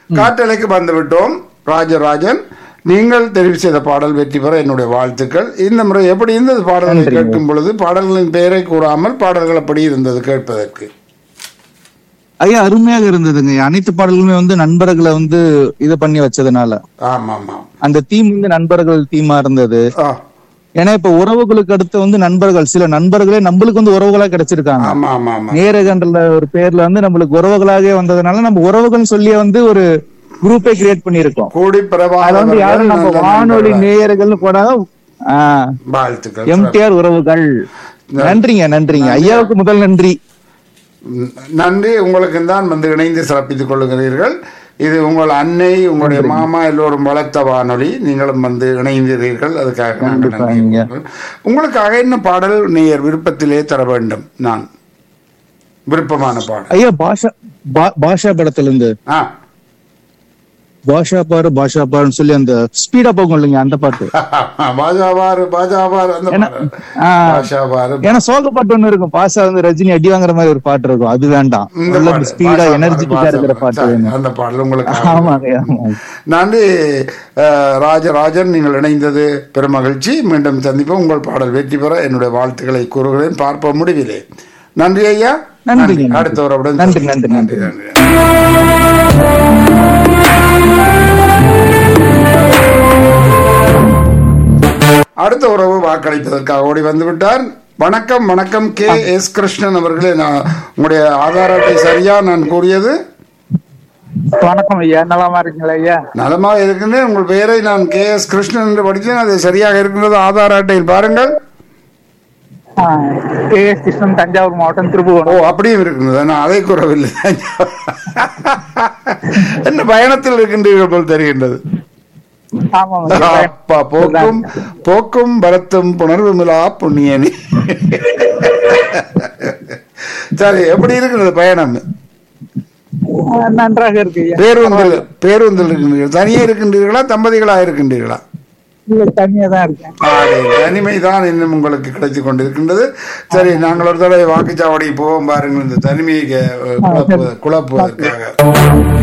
காற்றலைக்கு வந்து விட்டோம் ராஜராஜன் நீங்கள் தெரிவு செய்த பாடல் வெற்றி பெற என்னுடைய வாழ்த்துக்கள் இந்த முறை எப்படி இருந்தது பாடல்களை நன்றிங்க. கேட்கும் பொழுது பாடல்களின் பெயரை கூறாமல் பாடல்கள் அப்படி இருந்தது கேட்பதற்கு ஐயா அருமையாக இருந்ததுங்க அனைத்து பாடல்களுமே வந்து நண்பர்களை வந்து இது பண்ணி வச்சதுனால ஆமா ஆமாம் அந்த தீம் வந்து நண்பர்கள் தீமா இருந்தது ஆ, ஏன்னா இப்ப உறவுகளுக்கு அடுத்து வந்து நண்பர்கள் சில நண்பர்களே நம்மளுக்கு வந்து உறவுகளா கிடைச்சிருக்காங்க ஆமா ஆமா ஆமா நேரகன்ற ஒரு பேர்ல வந்து நம்மளுக்கு உறவுகளாகவே வந்ததுனால நம்ம உறவுகள் சொல்லியே வந்து ஒரு குரூப்பே கிரியேட் பண்ணிருக்கோம் கூடி அதுல வந்து யாரும் நம்ம வானொலி பிரபாகரன் நேயர்கள்னு போடாம வாழ்த்துக்கள் எம்டிஆர் உறவுகள் நன்றிங்க நன்றிங்க ஐயாவுக்கு முதல் நன்றி ம், நன்றி உங்களுக்கு தான் வந்து இணைந்து சிறப்பித்துக் கொள்ளுகிறீர்கள் இது உங்கள் அன்னை உங்களுடைய மாமா எல்லோரும் வளர்த்த வானொலி நீங்களும் வந்து இணைந்தீர்கள் அதுக்காக நாங்கள் கண்டிப்பா, நன்றி ஐயா. கூறுகிறோம். உங்களுக்காக என்ன பாடல் நேயர் விருப்பத்திலே தர வேண்டும் நான் விருப்பமான பாடல் ஐயா பாஷா பா- பாஷா படத்துல இருந்து ஆ பாஷா பாரு பாஷா பாருன்னு சொல்லி அந்த ஸ்பீடா போகும் இல்லைங்க அந்த பாட்டு பாஜாவாரு பாஜாவாரு அந்த ஏன்னா- பாடல். ஆ. பாஷாவாரு ஏன்னா சோக பாட்டு ஒண்ணு இருக்கும் பாஷா வந்து ரஜினி அடி வாங்குற மாதிரி ஒரு பாட்டு இருக்கும் அது வேண்டாம் இந்த நல்ல பாடல். ஸ்பீடா பாஷாவாரு, எனர்ஜெட்டிக்கா இருக்கிற பாஷாவாரு. பாட்டு சரி, வேணும் அந்த பாடல் உங்களுக்கு ஆமாங்க ஆமாங்க நன்றி அஹ், ராஜராஜன் நீங்கள் இணைந்தது பெருமகிழ்ச்சி மீண்டும் சந்திப்போம் உங்கள் பாடல் வெற்றி பெற என்னுடைய வாழ்த்துக்களை கூறுகிறேன் பார்ப்போம் முடிவிலே நன்றி ஐயா நன்றிங்க, நன்றி. அடுத்த உறவுடன் நன்றி, சந்திப்போம். நன்றி, நன்றி நன்றி அடுத்த உறவு வாக்களிப்பதற்காக ஓடி வந்து விட்டார் வணக்கம் வணக்கம் கே எஸ் கிருஷ்ணன் அவர்களே நான் உங்களுடைய ஆதார் அட்டை சரியா நான் கூறியது வணக்கம் ஐயா நலமா இருக்கீங்களா ஐயா நலமாக இருக்கின்றேன் உங்கள் பெயரை நான் கே எஸ் கிருஷ்ணன் என்று படித்தேன் அது சரியாக இருக்கின்றது ஆதார் அட்டையில் பாருங்கள் கே எஸ் கிருஷ்ணன் தஞ்சாவூர் மாவட்டம் ஓ திருப்புவனம் அப்படியும் இருக்கின்றது நான் அதை கூறவில்லை என்ன பயணத்தில் இருக்கின்றீர்கள் போல் தெரிகின்றது ஆமாம் அப்பா போக்கும் போக்கும் பரத்தும் புணர்வுமிலா புண்ணியனி சரி எப்படி இருக்கிறது பயணம் நன்றாக இருக்கு ஐயா பேருந்தில் பேருந்தில் இருக்கின்றீர்கள் தனியே இருக்கின்றீர்களா தம்பதிகளா இருக்கின்றீர்களா இல்ல தனியா தான் இருக்கேன் ஆடை, தனிமைதான் இன்னும் உங்களுக்கு கிடைத்துக் கொண்டிருக்கின்றது சரி நாங்கள் ஒரு தடவை வாக்குச்சாவடி போவோம் பாருங்கள் இந்த தனிமையை அஹ், குழப்பு- குழப்புவதற்காக